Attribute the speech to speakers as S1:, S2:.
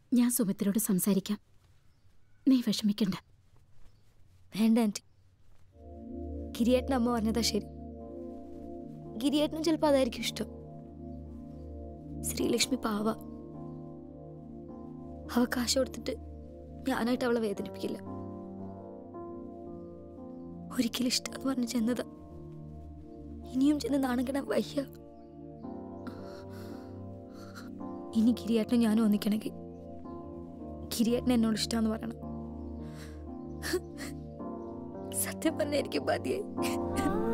S1: ഞാൻ സുമിത്രയോട് സംസാരിക്കാം നീ വിഷമിക്കണ്ട
S2: വേണ്ട ആൻറ്റി ഗിരിയേട്ടൻ അമ്മ പറഞ്ഞതാ ശരി ഗിരിയേട്ടനും ചിലപ്പോൾ അതായിരിക്കും ഇഷ്ടം ശ്രീലക്ഷ്മി പാവ അവ കാശ് കൊടുത്തിട്ട് ഞാനായിട്ട് അവളെ വേദനിപ്പിക്കില്ല ഒരിക്കലും ഇഷ്ടം എന്ന് പറഞ്ഞ് ചെന്നതാ ഇനിയും ചെന്ന് നാണം കിടാൻ വയ്യ ഇനി ഗിരിയേട്ടനും ഞാനും ഒന്നിക്കണമെങ്കിൽ ഗിരിയേട്ടൻ എന്നോട് ഇഷ്ടമെന്ന് പറയണം സത്യം പറഞ്ഞ എനിക്ക് മതിയായി